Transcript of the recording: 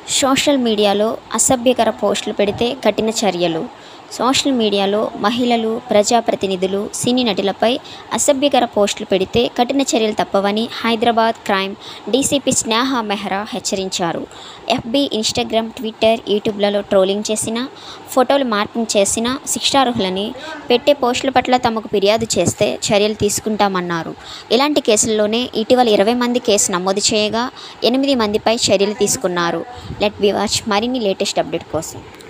social మీడియాలో అసభ్యకర పోస్టులు పెడితే కఠిన చర్యలు సోషల్ మీడియాలో మహిళలు ప్రజాప్రతినిధులు సినీ నటులపై అసభ్యకర పోస్టులు పెడితే కఠిన చర్యలు తప్పవని హైదరాబాద్ క్రైమ్ డీసీపీ స్నేహ మెహ్రా హెచ్చరించారు ఎఫ్బీ ఇన్స్టాగ్రామ్ ట్విట్టర్ యూట్యూబ్లలో ట్రోలింగ్ చేసిన ఫోటోలు మార్పింగ్ చేసిన శిక్షార్హులని పెట్టే పోస్టుల పట్ల తమకు ఫిర్యాదు చేస్తే చర్యలు తీసుకుంటామన్నారు ఇలాంటి కేసుల్లోనే ఇటీవల ఇరవై మంది కేసు నమోదు చేయగా ఎనిమిది మందిపై చర్యలు తీసుకున్నారు లెట్ బి వాచ్ మరిన్ని లేటెస్ట్ అప్డేట్ కోసం